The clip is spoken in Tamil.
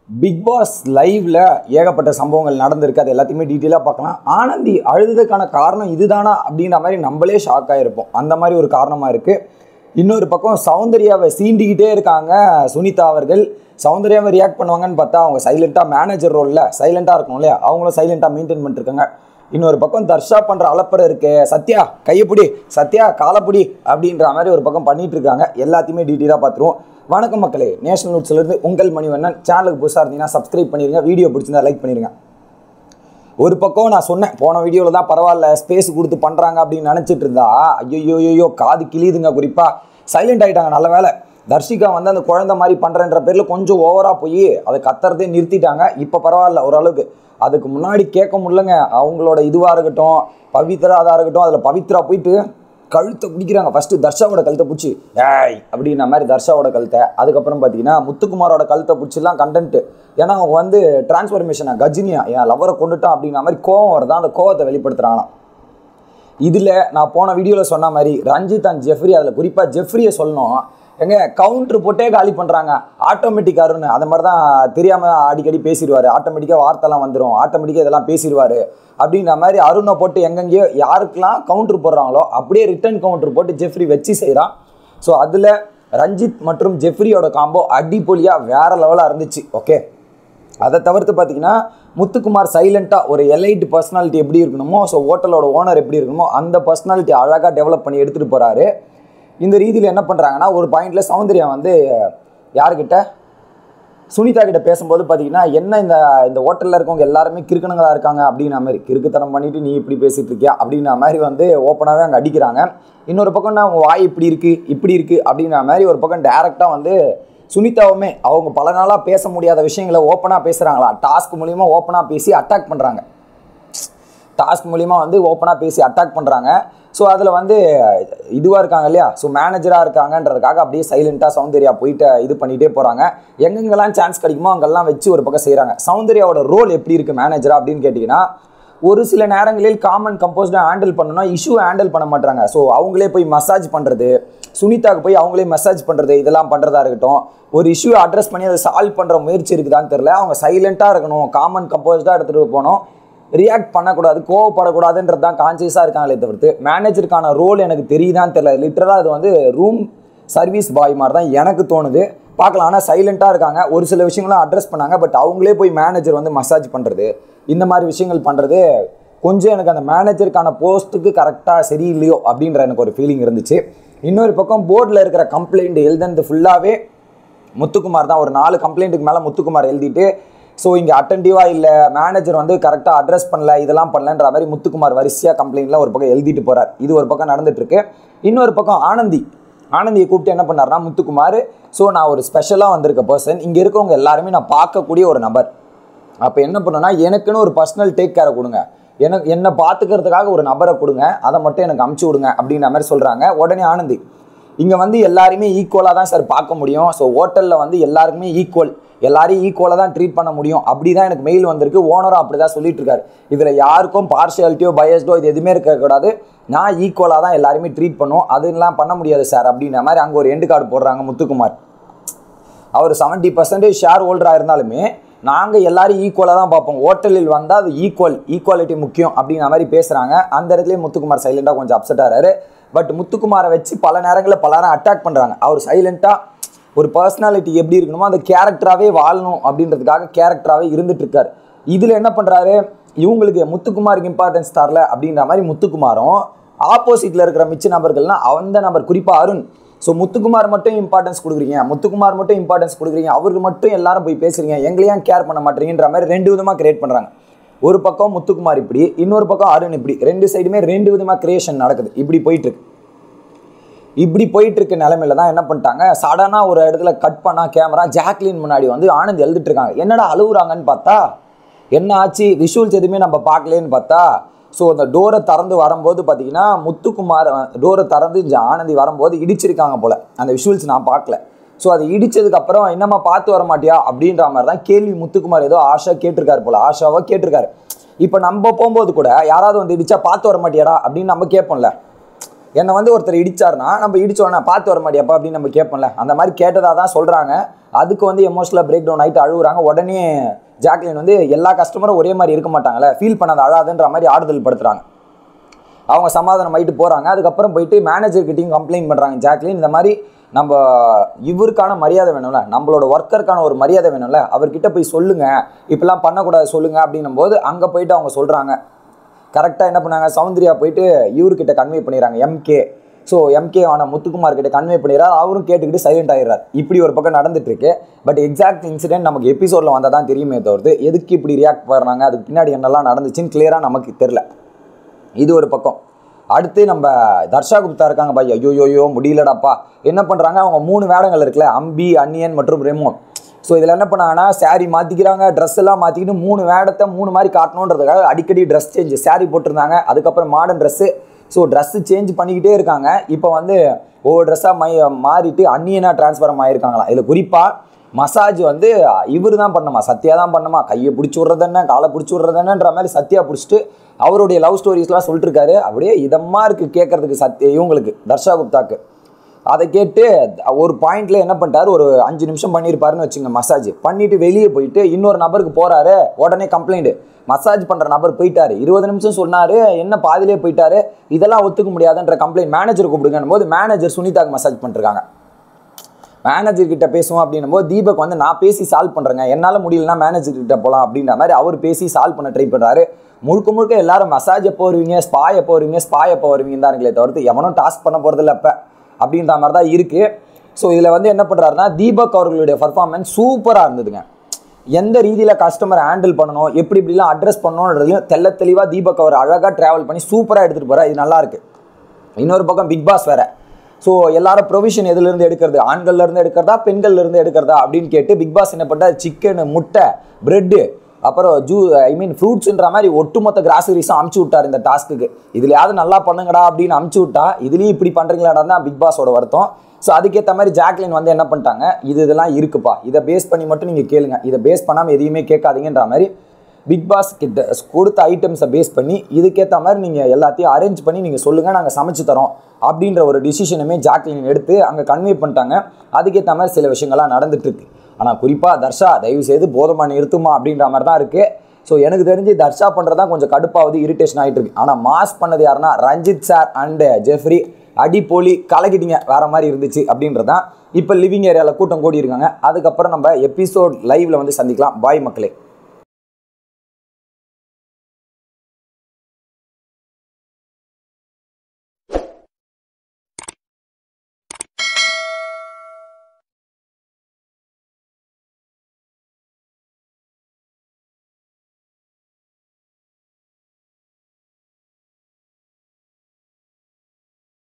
பிக் பாஸ் லைவ்ல ஏகப்பட்ட சம்பவங்கள் நடந்திருக்கு அது எல்லாத்தையுமே டீட்டெயிலாக பார்க்கலாம் ஆனந்தி அழுதுக்கான காரணம் இதுதானா அப்படின்ற மாதிரி நம்மளே ஷாக் ஆகிருப்போம் அந்த மாதிரி ஒரு காரணமாக இருக்குது இன்னொரு பக்கம் சௌந்தர்யாவை சீண்டிக்கிட்டே இருக்காங்க சுனிதா அவர்கள் சௌந்தர்யாவை ரியாக்ட் பண்ணுவாங்கன்னு பார்த்தா அவங்க சைலண்ட்டாக மேனேஜர் ரோலில் சைலண்ட்டாக இருக்கணும் இல்லையா அவங்களும் சைலண்ட்டாக மெயின்டைன் பண்ணிருக்காங்க இன்னொரு பக்கம் தர்ஷா பண்ணுற அலப்பறை இருக்கு சத்யா கையப்பிடி சத்யா காலப்பிடி அப்படின்ற மாதிரி ஒரு பக்கம் பண்ணிட்டு இருக்காங்க எல்லாத்தையுமே டீட்டெயிலாக பார்த்துருவோம் வணக்கம் மக்களே நேஷனல் நோட்ஸ்லேருந்து உங்கள் மணிவண்ணன் சேனலுக்கு புதுசாக இருந்தீங்கன்னா சப்ஸ்கிரைப் பண்ணிடுங்க வீடியோ பிடிச்சிருந்தா லைக் பண்ணிடுங்க ஒரு பக்கம் நான் சொன்னேன் போன வீடியோவில் தான் பரவாயில்ல ஸ்பேஸ் கொடுத்து பண்ணுறாங்க அப்படின்னு நினச்சிட்டு இருந்தா ஐயோ ஐயோ காது கிளியுதுங்க குறிப்பாக சைலண்ட் ஆகிட்டாங்க நல்ல வேலை தர்ஷிகா வந்து அந்த குழந்தை மாதிரி பண்ணுறன்ற பேரில் கொஞ்சம் ஓவராக போய் அதை கத்துறதே நிறுத்திட்டாங்க இப்போ பரவாயில்ல ஓரளவுக்கு அதுக்கு முன்னாடி கேட்க முடியலங்க அவங்களோட இதுவாக இருக்கட்டும் பவித்ராதாக இருக்கட்டும் அதில் பவித்ரா போயிட்டு கழுத்தை பிடிக்கிறாங்க ஃபஸ்ட்டு தர்ஷாவோட கழுத்தை பிடிச்சி ஏய் அப்படின்ற மாதிரி தர்ஷாவோட கழுத்தை அதுக்கப்புறம் பார்த்தீங்கன்னா முத்துக்குமாரோட கழுத்தை பிடிச்சிலாம் கண்டென்ட்டு ஏன்னா அவங்க வந்து டிரான்ஸ்ஃபர்மேஷனை கஜினியா என் லவரை கொண்டுட்டான் அப்படின்ற மாதிரி கோவம் வருதா அந்த கோவத்தை வெளிப்படுத்துகிறாங்களாம் இதில் நான் போன வீடியோவில் சொன்ன மாதிரி ரஞ்சித் அண்ட் ஜெஃப்ரி அதில் குறிப்பாக ஜெஃப்ரியை சொல்லணும் எங்க கவுண்டர் போட்டே காலி பண்ணுறாங்க ஆட்டோமேட்டிக் அருண் அந்த மாதிரி தான் தெரியாமல் அடிக்கடி பேசிடுவார் ஆட்டோமேட்டிக்காக வார்த்தைலாம் வந்துடும் ஆட்டோமேட்டிக்காக இதெல்லாம் பேசிடுவார் அப்படின்ற மாதிரி அருணை போட்டு எங்கெங்கேயோ யாருக்கெல்லாம் கவுண்டர் போடுறாங்களோ அப்படியே ரிட்டர்ன் கவுண்டர் போட்டு ஜெஃப்ரி வச்சு செய்கிறான் ஸோ அதில் ரஞ்சித் மற்றும் ஜெஃப்ரியோட காம்போ அடிப்பொலியாக வேற லெவலாக இருந்துச்சு ஓகே அதை தவிர்த்து பார்த்தீங்கன்னா முத்துக்குமார் சைலண்ட்டாக ஒரு எலைட் பர்சனாலிட்டி எப்படி இருக்கணுமோ ஸோ ஹோட்டலோட ஓனர் எப்படி இருக்கணுமோ அந்த பர்சனாலிட்டி அழகாக டெவலப் பண்ணி எடுத்துகிட்டு போகிறாரு இந்த ரீதியில் என்ன பண்ணுறாங்கன்னா ஒரு பாயிண்டில் சௌந்தர்யா வந்து யாருக்கிட்ட சுனிதா கிட்ட பேசும்போது பார்த்தீங்கன்னா என்ன இந்த இந்த ஹோட்டலில் இருக்கவங்க எல்லாருமே கிறுக்கணுங்களா இருக்காங்க அப்படின்ற மாதிரி கிறுக்குத்தனம் பண்ணிட்டு நீ இப்படி பேசிட்டு இருக்கியா அப்படின்ற மாதிரி வந்து ஓப்பனாகவே அங்கே அடிக்கிறாங்க இன்னொரு பக்கம் நான் வாய் இப்படி இருக்கு இப்படி இருக்கு அப்படின்ற மாதிரி ஒரு பக்கம் டேரெக்டாக வந்து சுனிதாவுமே அவங்க பல நாளாக பேச முடியாத விஷயங்களை ஓப்பனாக பேசுகிறாங்களா டாஸ்க் மூலியமாக ஓப்பனாக பேசி அட்டாக் பண்ணுறாங்க டாஸ்க் மூலிமா வந்து ஓப்பனாக பேசி அட்டாக் பண்ணுறாங்க ஸோ அதில் வந்து இதுவாக இருக்காங்க இல்லையா ஸோ மேனேஜராக இருக்காங்கன்றதுக்காக அப்படியே சைலண்ட்டாக சௌந்தர்யா போயிட்டு இது பண்ணிகிட்டே போகிறாங்க எங்கெங்கெல்லாம் சான்ஸ் கிடைக்குமோ அங்கெல்லாம் வச்சு ஒரு பக்கம் செய்கிறாங்க சௌந்தர்யாவோட ரோல் எப்படி இருக்குது மேனேஜரா அப்படின்னு கேட்டிங்கன்னா ஒரு சில நேரங்களில் காமன் கம்போஸ்டாக ஹேண்டில் பண்ணணும்னா இஷ்யூ ஹேண்டில் பண்ண மாட்டாங்க ஸோ அவங்களே போய் மசாஜ் பண்ணுறது சுனிதாக்கு போய் அவங்களே மசாஜ் பண்ணுறது இதெல்லாம் பண்ணுறதா இருக்கட்டும் ஒரு இஷ்யூ அட்ரஸ் பண்ணி அதை சால்வ் பண்ணுற முயற்சி இருக்குதான்னு தெரில அவங்க சைலண்ட்டாக இருக்கணும் காமன் கம்போஸ்டாக எடுத்துகிட்டு போகணும் ரியாக்ட் பண்ணக்கூடாது கோவப்படக்கூடாதுன்றது தான் கான்சியஸாக இருக்காங்களே தவிர்த்து மேனேஜருக்கான ரோல் எனக்கு தெரியுதான்னு தெரியல லிட்டரலாக அது வந்து ரூம் சர்வீஸ் பாய் மாதிரி தான் எனக்கு தோணுது பார்க்கலாம் ஆனால் சைலண்ட்டாக இருக்காங்க ஒரு சில விஷயங்களும் அட்ரஸ் பண்ணாங்க பட் அவங்களே போய் மேனேஜர் வந்து மசாஜ் பண்ணுறது இந்த மாதிரி விஷயங்கள் பண்ணுறது கொஞ்சம் எனக்கு அந்த மேனேஜருக்கான போஸ்ட்டுக்கு கரெக்டாக சரியில்லையோ அப்படின்ற எனக்கு ஒரு ஃபீலிங் இருந்துச்சு இன்னொரு பக்கம் போர்டில் இருக்கிற கம்ப்ளைண்ட் எழுதுனது ஃபுல்லாகவே முத்துக்குமார் தான் ஒரு நாலு கம்ப்ளைண்ட்டுக்கு மேலே முத்துக்குமார் எழுதிட்டு ஸோ இங்கே அட்டன்டிவாக இல்லை மேனேஜர் வந்து கரெக்டாக அட்ரஸ் பண்ணல இதெல்லாம் பண்ணலன்ற மாதிரி முத்துக்குமார் வரிசையாக கம்ப்ளைண்ட்லாம் ஒரு பக்கம் எழுதிட்டு போகிறார் இது ஒரு பக்கம் நடந்துட்டு இருக்கு இன்னொரு பக்கம் ஆனந்தி ஆனந்தியை கூப்பிட்டு என்ன பண்ணார்னா முத்துக்குமார் ஸோ நான் ஒரு ஸ்பெஷலாக வந்திருக்க பர்சன் இங்கே இருக்கிறவங்க எல்லாருமே நான் பார்க்கக்கூடிய ஒரு நபர் அப்போ என்ன பண்ணுன்னா எனக்குன்னு ஒரு பர்சனல் டேக் கேரை கொடுங்க எனக்கு என்னை பார்த்துக்கிறதுக்காக ஒரு நபரை கொடுங்க அதை மட்டும் எனக்கு அமுச்சு விடுங்க அப்படின்ற மாதிரி சொல்கிறாங்க உடனே ஆனந்தி இங்கே வந்து எல்லாருமே ஈக்குவலாக தான் சார் பார்க்க முடியும் ஸோ ஹோட்டலில் வந்து எல்லாருக்குமே ஈக்குவல் எல்லாரையும் ஈக்குவலாக தான் ட்ரீட் பண்ண முடியும் அப்படி தான் எனக்கு மெயில் வந்திருக்கு ஓனரும் அப்படி தான் சொல்லிட்டு இருக்காரு இதில் யாருக்கும் பார்ஷியாலிட்டியோ பயஸ்டோ இது எதுவுமே இருக்கக்கூடாது நான் ஈக்குவலாக தான் எல்லாருமே ட்ரீட் பண்ணும் அதெல்லாம் பண்ண முடியாது சார் அப்படின்ற மாதிரி அங்கே ஒரு எண்டு கார்டு போடுறாங்க முத்துக்குமார் அவர் செவன்ட்டி பர்சன்டேஜ் ஷேர் ஹோல்டராக இருந்தாலுமே நாங்கள் எல்லாரும் ஈக்குவலாக தான் பார்ப்போம் ஹோட்டலில் வந்தால் அது ஈக்குவல் ஈக்குவாலிட்டி முக்கியம் அப்படிங்கிற மாதிரி பேசுகிறாங்க அந்த இடத்துலேயே முத்துக்குமார் சைலண்ட்டாக கொஞ்சம் அப்செட் ஆகிறாரு பட் முத்துக்குமாரை வச்சு பல நேரங்களில் பலரும் அட்டாக் பண்ணுறாங்க அவர் சைலண்ட்டாக ஒரு பர்சனாலிட்டி எப்படி இருக்கணுமோ அந்த கேரக்டராகவே வாழணும் அப்படின்றதுக்காக கேரக்டராகவே இருந்துட்டு இருக்காரு இதில் என்ன பண்ணுறாரு இவங்களுக்கு முத்துக்குமாருக்கு இம்பார்ட்டன்ஸ் தரல அப்படின்ற மாதிரி முத்துக்குமாரும் ஆப்போசிட்டில் இருக்கிற மிச்ச நபர்கள்லாம் அந்த நபர் குறிப்பாக அருண் ஸோ முத்துக்குமார் மட்டும் இம்பார்ட்டன்ஸ் கொடுக்குறீங்க முத்துக்குமார் மட்டும் இம்பார்ட்டன்ஸ் கொடுக்குறீங்க அவருக்கு மட்டும் எல்லாரும் போய் பேசுறீங்க எங்களையும் கேர் பண்ண மாட்டீங்கன்ற மாதிரி ரெண்டு விதமாக கிரியேட் பண்ணுறாங்க ஒரு பக்கம் முத்துக்குமார் இப்படி இன்னொரு பக்கம் அருண் இப்படி ரெண்டு சைடுமே ரெண்டு விதமாக கிரியேஷன் நடக்குது இப்படி போயிட்டு இருக்கு இப்படி போயிட்டு இருக்க நிலைமையில தான் என்ன பண்ணிட்டாங்க சடனாக ஒரு இடத்துல கட் பண்ணா கேமரா ஜாக்லின் முன்னாடி வந்து ஆனந்த் எழுதிட்டு இருக்காங்க என்னடா அழுகுறாங்கன்னு பார்த்தா என்ன ஆச்சு விஷுவல்ஸ் எதுவுமே நம்ம பார்க்கலேன்னு பார்த்தா ஸோ அந்த டோரை திறந்து வரும்போது பார்த்தீங்கன்னா முத்துக்குமார் டோரை திறந்து இங்க ஆனந்தி வரும்போது இடிச்சிருக்காங்க போல அந்த விஷுவல்ஸ் நான் பார்க்கல ஸோ அது இடிச்சதுக்கு அப்புறம் என்னம்மா பார்த்து வர மாட்டியா அப்படின்ற மாதிரி தான் கேள்வி முத்துக்குமார் ஏதோ ஆஷா கேட்டிருக்காரு போல ஆஷாவோ கேட்டிருக்காரு இப்போ நம்ம போகும்போது கூட யாராவது வந்து இடிச்சா பார்த்து வர மாட்டியாடா அப்படின்னு நம்ம கேட்போம்ல என்னை வந்து ஒருத்தர் இடிச்சாருன்னா நம்ம இடிச்சோடனே பார்த்து வர மாட்டியாப்பா அப்படின்னு நம்ம கேட்போம்ல அந்த மாதிரி கேட்டதாக தான் சொல்கிறாங்க அதுக்கு வந்து எமோஷனலாக பிரேக் டவுன் ஆகிட்டு அழுகுறாங்க உடனே ஜாக்லின் வந்து எல்லா கஸ்டமரும் ஒரே மாதிரி இருக்க மாட்டாங்களே ஃபீல் பண்ணாத அழாதுன்ற மாதிரி ஆறுதல் படுத்துறாங்க அவங்க சமாதானம் ஆகிட்டு போகிறாங்க அதுக்கப்புறம் போயிட்டு மேனேஜர்கிட்டையும் கம்ப்ளைண்ட் பண்ணுறாங்க ஜாக்லின் இந்த மாதிரி நம்ம இவருக்கான மரியாதை வேணும்ல நம்மளோட ஒர்க்கருக்கான ஒரு மரியாதை வேணும்ல அவர்கிட்ட போய் சொல்லுங்க இப்படிலாம் பண்ணக்கூடாது சொல்லுங்க அப்படின்னும் போது அங்கே போயிட்டு அவங்க சொல்கிறாங்க கரெக்டாக என்ன பண்ணாங்க சௌந்தர்யா போயிட்டு இவர்கிட்ட கன்வே பண்ணிடுறாங்க எம்கே ஸோ எம்கே ஆன முத்துக்குமார் கிட்ட கன்வே பண்ணிடுறாரு அவரும் கேட்டுக்கிட்டு சைலண்ட் ஆயிடுறார் இப்படி ஒரு பக்கம் நடந்துட்டு இருக்கு பட் எக்ஸாக்ட் இன்சிடென்ட் நமக்கு எபிசோடில் வந்தால் தான் தெரியுமே தவிர்த்து எதுக்கு இப்படி ரியாக்ட் பண்ணுறாங்க அதுக்கு பின்னாடி என்னெல்லாம் நடந்துச்சுன்னு கிளியராக நமக்கு தெரில இது ஒரு பக்கம் அடுத்து நம்ம தர்ஷா குப்தா இருக்காங்க பாய் ஐயோ யோயோ முடியலடாப்பா என்ன பண்ணுறாங்க அவங்க மூணு வேடங்கள் இருக்குல்ல அம்பி அன்னியன் மற்றும் ரெமோன் ஸோ இதில் என்ன பண்ணாங்கன்னா saree மாற்றிக்கிறாங்க ட்ரெஸ் எல்லாம் மாற்றிக்கிட்டு மூணு வேடத்தை மூணு மாதிரி காட்டணுன்றதுக்காக அடிக்கடி ட்ரெஸ் சேஞ்ச் saree போட்டிருந்தாங்க அதுக்கப்புறம் modern dress so dress change பண்ணிக்கிட்டே இருக்காங்க இப்போ வந்து ஒவ்வொரு ட்ரெஸ்ஸாக மை மாறிட்டு அன்னியனாக ட்ரான்ஸ்ஃபரம் ஆகிருக்காங்களாம் இதில் குறிப்பாக மசாஜ் வந்து இவர் தான் பண்ணமா சத்யா தான் பண்ணமா கையை பிடிச்சி விட்றது என்ன காலை பிடிச்சி விட்றது என்னன்ற மாதிரி சத்யா பிடிச்சிட்டு அவருடைய லவ் ஸ்டோரிஸ்லாம் சொல்லிட்டு இருக்காரு அப்படியே இதமா இருக்கு கேட்கறதுக்கு சத்யா இவங்களுக்கு தர்ஷா குப்தாக்கு அதை கேட்டு ஒரு பாயிண்ட்ல என்ன பண்ணிட்டாரு ஒரு அஞ்சு நிமிஷம் பண்ணியிருப்பாருன்னு வச்சுங்க மசாஜ் பண்ணிட்டு வெளியே போயிட்டு இன்னொரு நபருக்கு போறாரு உடனே கம்ப்ளைண்ட் மசாஜ் பண்ற நபர் போயிட்டாரு இருபது நிமிஷம் சொன்னாரு என்ன பாதியிலே போயிட்டாரு இதெல்லாம் ஒத்துக்க முடியாதுன்ற கம்ப்ளைண்ட் மேனேஜர் கூப்பிடுங்கன்னும் போது மேனேஜர் சுனிதாக்கு மசாஜ் பண்ணிருக்காங்க மேனேஜர் கிட்ட பேசுவோம் அப்படின்னும் போது தீபக் வந்து நான் பேசி சால்வ் பண்ணுறேங்க என்னால் முடியலன்னா மேனேஜர் கிட்ட போகலாம் அப்படின்ற மாதிரி அவர் பேசி சால்வ் பண்ண ட்ரை பண்ணுறாரு முழுக்க முழுக்க எல்லாரும் மசாஜ் எப்போ வருவீங்க ஸ்பா எப்போ வருவீங்க ஸ்பா எப்போ வருவீங்க தான் இருக்கலே தவிர்த்து எவனும் டாஸ்க் பண்ண போகிறதில்ல இப்போ அப்படின்ற மாதிரி தான் இருக்குது ஸோ இதில் வந்து என்ன பண்ணுறாருன்னா தீபக் அவர்களுடைய பர்ஃபார்மன்ஸ் சூப்பராக இருந்ததுங்க எந்த ரீதியில் கஸ்டமரை ஹேண்டில் பண்ணணும் எப்படி இப்படிலாம் அட்ரஸ் பண்ணணுன்றதையும் தெள்ள தெளிவாக தீபக் அவர் அழகாக ட்ராவல் பண்ணி சூப்பராக எடுத்துகிட்டு போகிறார் இது நல்லா இருக்கு இன்னொரு பக்கம் பிக் பாஸ் வேற ஸோ எல்லாரும் ப்ரொவிஷன் எதுலேருந்து எடுக்கிறது ஆண்கள்ல இருந்து எடுக்கிறதா பெண்கள்ல இருந்து எடுக்கிறதா அப்படின்னு கேட்டு பிக் பாஸ் என்ன பண்ணார் சிக்கன் முட்டை பிரெட்டு அப்புறம் ஜூ ஐ மீன் ஃப்ரூட்ஸ்ன்ற மாதிரி ஒட்டுமொத்த கிராசரிஸும் அமுச்சு விட்டார் இந்த டாஸ்க்குக்கு இதுலையாவது நல்லா பண்ணுங்கடா அப்படின்னு அமுச்சு விட்டா இதுலேயும் இப்படி பண்ணுறீங்களாடா தான் பிக் பாஸோட வருத்தம் ஸோ அதுக்கேற்ற மாதிரி ஜாக்லின் வந்து என்ன பண்ணிட்டாங்க இது இதெல்லாம் இருக்குப்பா இதை பேஸ் பண்ணி மட்டும் நீங்கள் கேளுங்க இதை பேஸ் பண்ணாமல் எதையுமே கேட்காதீங்கன்ற மாதிரி பிக் பாஸ் கிட்ட கொடுத்த ஐட்டம்ஸை பேஸ் பண்ணி இதுக்கேற்ற மாதிரி நீங்கள் எல்லாத்தையும் அரேஞ்ச் பண்ணி நீங்கள் சொல்லுங்கள் நாங்கள் சமைச்சு தரோம் அப்படின்ற ஒரு டிசிஷனுமே ஜாக்லின் எடுத்து அங்கே கன்வே பண்ணிட்டாங்க அதுக்கேற்ற மாதிரி சில விஷயங்கள்லாம் நடந்துட்டு இருக்கு ஆனால் குறிப்பாக தர்ஷா தயவு செய்து போதமா நிறுத்துமா அப்படின்ற மாதிரி தான் இருக்குது ஸோ எனக்கு தெரிஞ்சு தர்ஷா பண்ணுறது தான் கொஞ்சம் கடுப்பாவது இரிட்டேஷன் ஆகிட்டு இருக்கு ஆனால் மாஸ் பண்ணது யாருன்னா ரஞ்சித் சார் அண்டு ஜெஃப்ரி அடி போலி கலக்கிட்டீங்க வேற மாதிரி இருந்துச்சு அப்படின்றது தான் இப்போ லிவிங் ஏரியாவில் கூட்டம் கூடி இருக்காங்க அதுக்கப்புறம் நம்ம எபிசோட் லைவ்ல வந்து சந்திக்கலாம் பாய் மக்களே